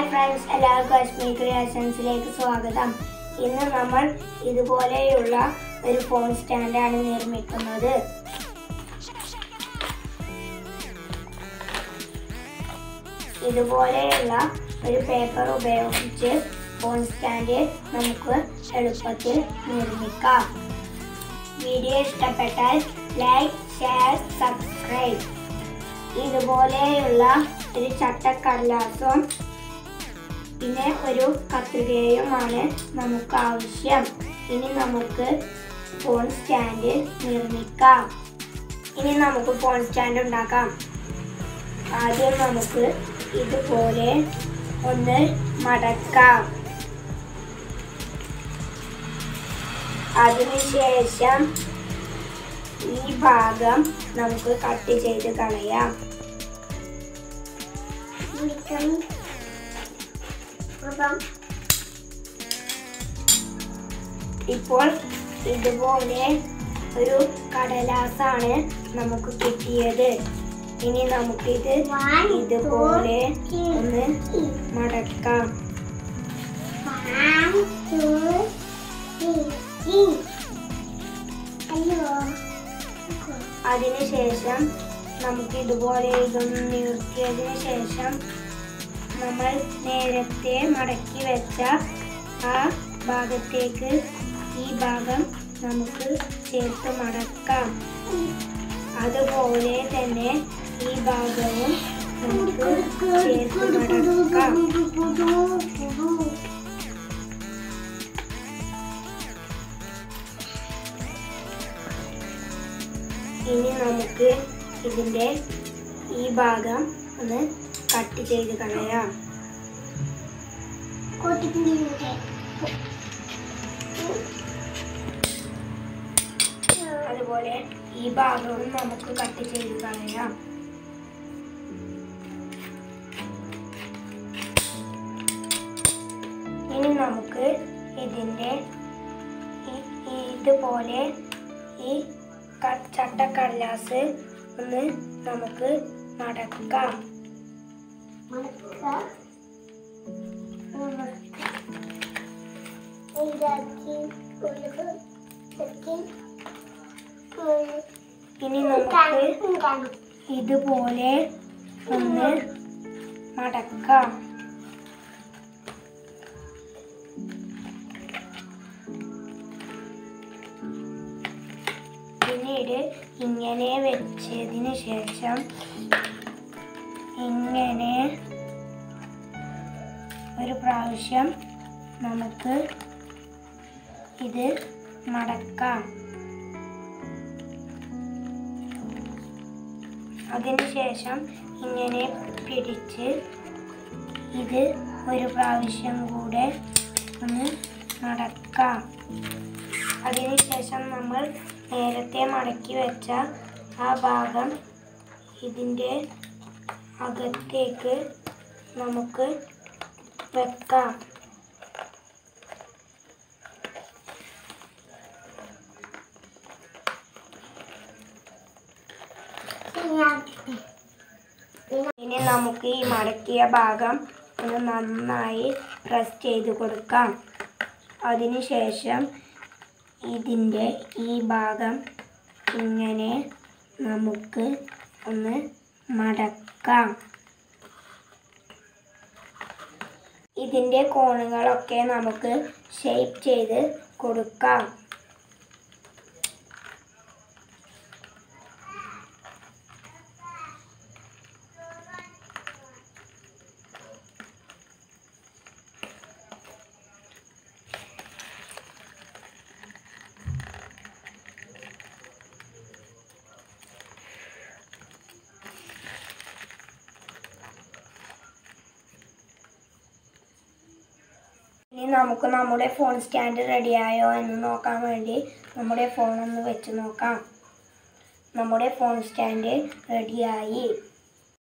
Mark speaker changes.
Speaker 1: hi friends എല്ലാവർക്കും അശ്മി ക്രിയേഷൻസിലേക്ക് സ്വാഗതം ഇന്ന് നമ്മൾ ഇതുപോലെയുള്ള ഒരു ഫോൺ സ്റ്റാൻഡാണ് നിർമ്മിക്കുന്നത് ഇതുപോലെയുള്ള ഒരു പേപ്പർ ഉപയോഗിച്ച് ഫോൺ സ്റ്റാൻഡ് നമുക്ക് എളുപ്പത്തിൽ നിർമ്മിക്കാം വീഡിയോ ഇഷ്ടപ്പെട്ടാൽ ലൈക്ക് ഷെയർ സബ്സ്ക്രൈബ് ഇതുപോലെയുള്ള ഒരു ചട്ടക്കടലാസും പിന്നെ ഒരു കത്രികയുമാണ് നമുക്ക് ആവശ്യം ഇനി നമുക്ക് ഫോൺ സ്റ്റാൻഡ് നിർമ്മിക്കാം ഇനി നമുക്ക് ഫോൺ സ്റ്റാൻഡ് ഉണ്ടാക്കാം ആദ്യം നമുക്ക് ഇതുപോലെ ഒന്ന് മടക്കാം അതിനുശേഷം ഈ ഭാഗം നമുക്ക് കട്ട് ചെയ്ത് കളയാം ഇപ്പോൾ ഇതുപോലെ ഒരു കടലാസാണ് നമുക്ക് കിട്ടിയത് ഇനി നമുക്കിത് ഇതുപോലെ ഒന്ന് മടക്കാം അതിനുശേഷം നമുക്ക് ഇതുപോലെ ഇതൊന്ന് നിർത്തിയതിന് ശേഷം നമ്മൾ നേരത്തെ മടക്കി വെച്ച ആ ഭാഗത്തേക്ക് ഈ ഭാഗം നമുക്ക് ചേർത്ത് മടക്കാം അതുപോലെ തന്നെ ഈ ഭാഗവും നമുക്ക് ചേർത്ത് മടക്കാം ഇനി നമുക്ക് ഇതിൻ്റെ ഈ ഭാഗം ഒന്ന് കട്ട് ചെയ്ത് കളയാം അതുപോലെ ഈ ഭാഗവും നമുക്ക് കട്ട് ചെയ്ത് കളയാം ഇനി നമുക്ക് ഇതിൻ്റെ ഈ- ഈ ഇതുപോലെ ഈ ക- ചട്ടക്കടലാസ് ഒന്ന് നമുക്ക് മടക്കാം ഇനി നമുക്ക് ഇതുപോലെ ഒന്ന് മടക്കാം പിന്നീട് ഇങ്ങനെ വെച്ചതിന് ശേഷം ഇങ്ങനെ ഒരു പ്രാവശ്യം നമുക്ക് ഇത് മടക്കാം അതിനുശേഷം ഇങ്ങനെ പിടിച്ച് ഇത് ഒരു പ്രാവശ്യം കൂടെ ഒന്ന് മടക്കാം അതിനുശേഷം നമ്മൾ നേരത്തെ മടക്കി വെച്ച ആ ഭാഗം ഇതിൻ്റെ അകത്തേക്ക് നമുക്ക് വെക്കാം ഇനി നമുക്ക് ഈ മടക്കിയ ഭാഗം ഒന്ന് നന്നായി പ്രസ് ചെയ്ത് കൊടുക്കാം അതിനുശേഷം ഇതിൻ്റെ ഈ ഭാഗം ഇങ്ങനെ നമുക്ക് ഒന്ന് മടക്കാം ഇതിൻ്റെ കോണുകളൊക്കെ നമുക്ക് ഷേപ്പ് ചെയ്ത് കൊടുക്കാം ഇനി നമുക്ക് നമ്മുടെ ഫോൺ സ്റ്റാൻഡ് റെഡിയായോ എന്ന് നോക്കാൻ വേണ്ടി നമ്മുടെ ഫോൺ ഒന്ന് വെച്ച് നോക്കാം നമ്മുടെ ഫോൺ സ്റ്റാൻഡ് റെഡിയായി